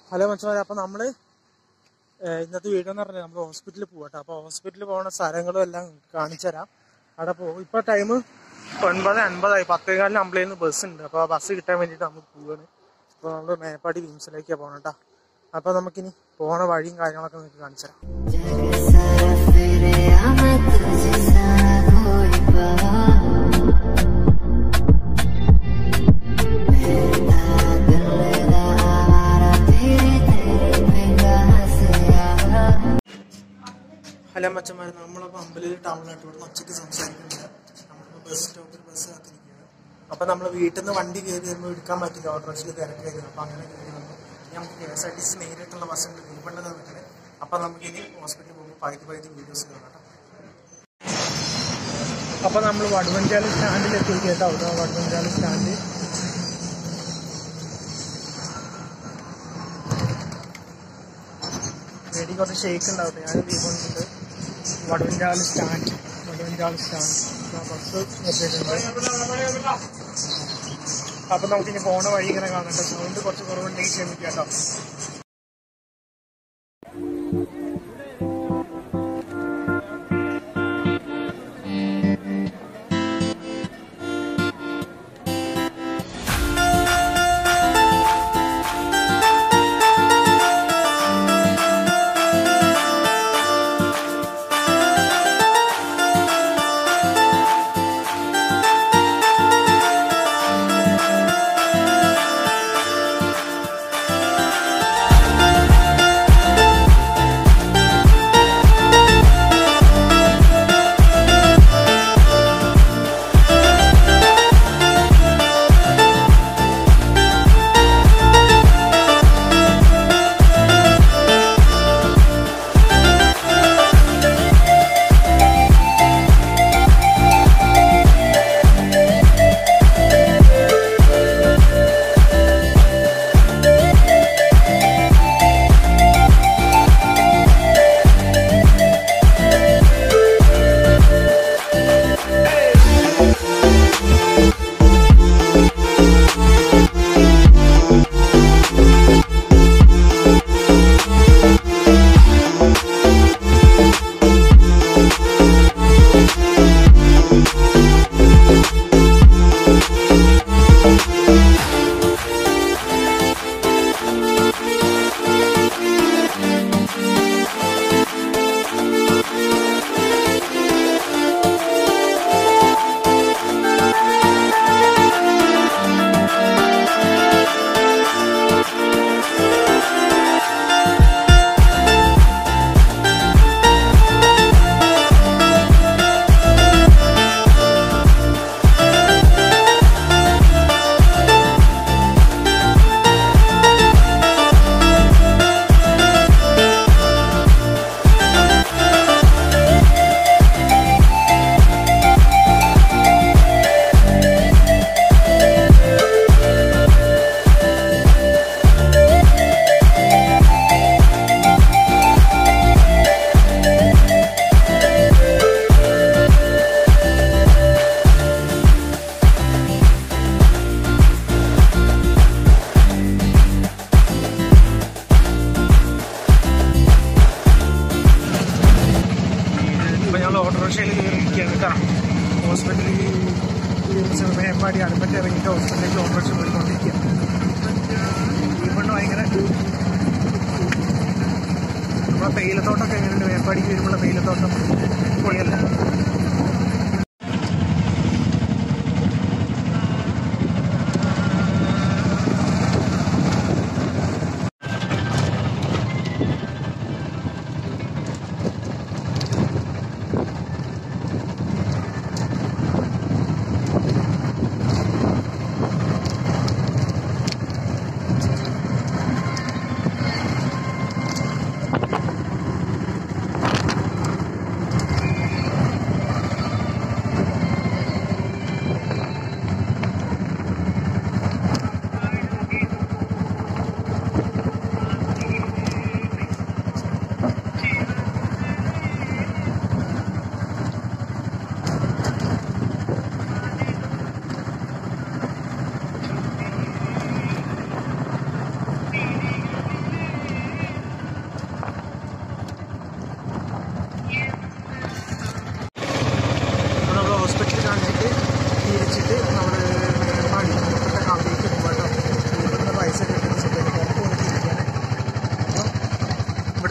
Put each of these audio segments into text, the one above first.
hello മച്ചമാരെ അപ്പൊ നമ്മള് ഏഹ് ഇന്നത്തെ വീഡിയോ എന്ന് പറഞ്ഞാൽ നമ്മൾ ഹോസ്പിറ്റലിൽ പോകട്ടെ അപ്പൊ ഹോസ്പിറ്റലിൽ പോകുന്ന സ്ഥലങ്ങളും എല്ലാം കാണിച്ചു തരാം അവിടെ പോകും ഇപ്പൊ ടൈം ഒൻപത് അൻപതായി പത്തേകാലിന് അമ്പലയിൽ നിന്ന് ബസ് ഉണ്ട് അപ്പൊ ആ ബസ് കിട്ടാൻ വേണ്ടിട്ട് നമുക്ക് പോവാണ് അപ്പൊ നമ്മള് മേപ്പാടി വിംസിലേക്കാ പോകണം കേട്ടോ അപ്പൊ നമുക്കിനി പോണ വഴിയും കാര്യങ്ങളൊക്കെ നിങ്ങൾക്ക് കാണിച്ചു തരാം जग सारा फिरे मैं तुझे सारा कोई पावा मेरा दिल दा आवारा तेरे तेरे बेगाह से आवा ഹലോ മച്ചന്മാരെ നമ്മളപ്പോൾ അമ്പലയിൽ ടൗണിലായിട്ട് ഇവിടെ ഉച്ചയ്ക്ക് സംസാരിക്കുന്നില്ല നമ്മളിപ്പോൾ ബസ് സ്റ്റോപ്പിൽ ബസ് കാത്തിരിക്കുകയാണ് അപ്പോൾ നമ്മൾ വീട്ടിൽ നിന്ന് വണ്ടി കയറി വരുമ്പോൾ എടുക്കാൻ പറ്റില്ല ഓട്ടോറിക്ഷയിൽ തിരക്കായിരുന്നു അപ്പോൾ അങ്ങനെ കയറി വന്നു ഇനി നമുക്ക് K S R T C നേരിട്ടുള്ള ബസ് ഉണ്ട് വീപ്പണ്ടെന്ന് നിൽക്കണേ അപ്പോൾ നമുക്കിനി ഹോസ്പിറ്റലിൽ പോകുമ്പോൾ പകുതി പകുതി വീഡിയോസ് കാണാം അപ്പോൾ നമ്മൾ വടുവഞ്ചാലി സ്റ്റാൻഡിൽ എത്തി കേട്ടോ ഇതാ വടുവഞ്ചാലി സ്റ്റാൻഡ് റെഡി കുറച്ച് ഷേക്ക് ഉണ്ടാവട്ടെ ഞാൻ തീരുമാനിച്ചിട്ട് വടുവഞ്ചാല് സ്റ്റാൻഡ് വടുവഞ്ചാല് സ്റ്റാൻഡ് ആ ബസ് എത്തിയിട്ടുണ്ട് അപ്പൊ നമുക്ക് ഇനി പോണ വഴി ഇങ്ങനെ കാണട്ടെ സൗണ്ട് കുറച്ച് കുറവുണ്ടെങ്കിൽ ക്ഷമിക്കാം കേട്ടോ ഇപ്പൊ ഞങ്ങൾ ഓട്ടോറിക്ഷയിൽ കയറി നിൽക്കുകയാണ് കേട്ടോ ഹോസ്പിറ്റലിൽ മേപ്പാടി അടുപ്പറ്റ് ഇറങ്ങിയിട്ട് ഹോസ്പിറ്റലിലേക്ക് ഓട്ടോറിക്ഷ പോയിക്കൊണ്ടിരിക്കുക ഈ പെണ്ണ് ഭയങ്കര നമ്മളെ തേയിലത്തോട്ടമൊക്കെ എങ്ങനെയുണ്ട് മേപ്പാടിക്ക് വരുമ്പോഴുള്ള തേയിലത്തോട്ടം പൊളിയല്ല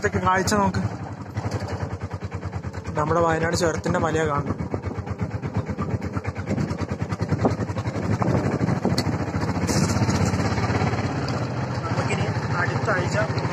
ഇവിടുത്തെ കാഴ്ച നോക്ക് നമ്മുടെ വയനാട് ചുരത്തിന്റെ മലയാ കാണുന്നത് നമുക്കിനി അടുത്ത ആഴ്ച